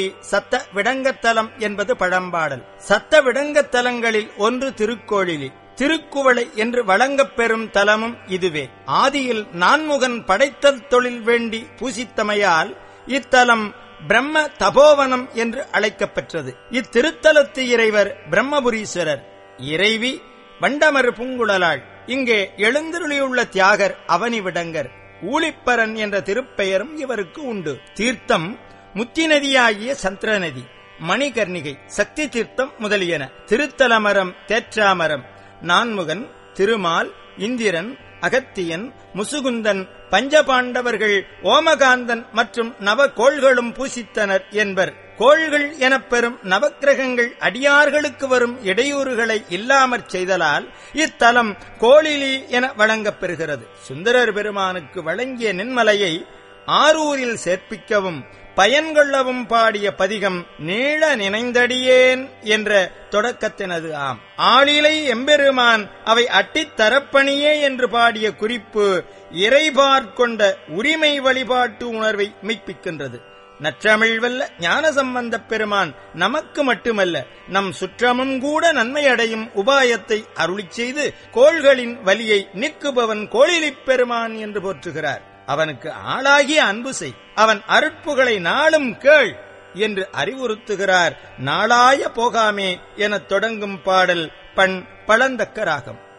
சத்த விடங்கத்தலம் என்பது பழம்பாடல் சத்த விடங்கத்தலங்களில் ஒன்று திருக்கோழிலி திருக்குவளை என்று வழங்கப் பெறும் தலமும் இதுவே ஆதியில் நான்முகன் படைத்தல் தொழில் வேண்டி பூசித்தமையால் இத்தலம் பிரம்ம தபோவனம் என்று அழைக்கப் பெற்றது இத்திருத்தலத்து இறைவர் பிரம்மபுரீஸ்வரர் இறைவி வண்டமர் பூங்குழலாள் இங்கே எழுந்தருளியுள்ள தியாகர் அவனி விடங்கர் ஊழிப்பரன் என்ற திருப்பெயரும் இவருக்கு உண்டு தீர்த்தம் முத்தி நதியாகிய சந்திர நதி மணிகர்ணிகை சக்தி தீர்த்தம் முதலியன திருத்தலமரம் தேற்றாமரம் நான்முகன் திருமால் இந்திரன் அகத்தியன் முசுகுந்தன் பஞ்சபாண்டவர்கள் ஓமகாந்தன் மற்றும் நவகோள்களும் பூசித்தனர் என்பர் கோள்கள் எனப்பெறும் நவக்கிரகங்கள் அடியார்களுக்கு வரும் இடையூறுகளை இல்லாமற் செய்தலால் இத்தலம் கோளிலி என வழங்கப் பெறுகிறது சுந்தரர் பெருமானுக்கு வழங்கிய நின்மலையை ஆரூரில் சேர்ப்பிக்கவும் பயன்கொள்ளவும் பாடிய பதிகம் நீள நினைந்தடியேன் என்ற தொடக்கத்தினது ஆம் ஆளிலை எம்பெருமான் அவை அட்டித் தரப்பணியே என்று பாடிய குறிப்பு இறைபார்க்கொண்ட உரிமை வழிபாட்டு உணர்வை மெய்ப்பிக்கின்றது நற்றமிழ் வல்ல ஞானசம்பந்தப் பெருமான் நமக்கு மட்டுமல்ல நம் சுற்றமும் கூட நன்மை அடையும் உபாயத்தை அருளிச் செய்து கோள்களின் வலியை நீக்குபவன் கோளிலிப் பெருமான் என்று போற்றுகிறார் அவனுக்கு ஆளாகிய அன்பு செய் அவன் அருட்புகளை நாளும் கேள் என்று அறிவுறுத்துகிறார் நாளாய போகாமே எனத் தொடங்கும் பாடல் பண் பழந்தக்க ராகம்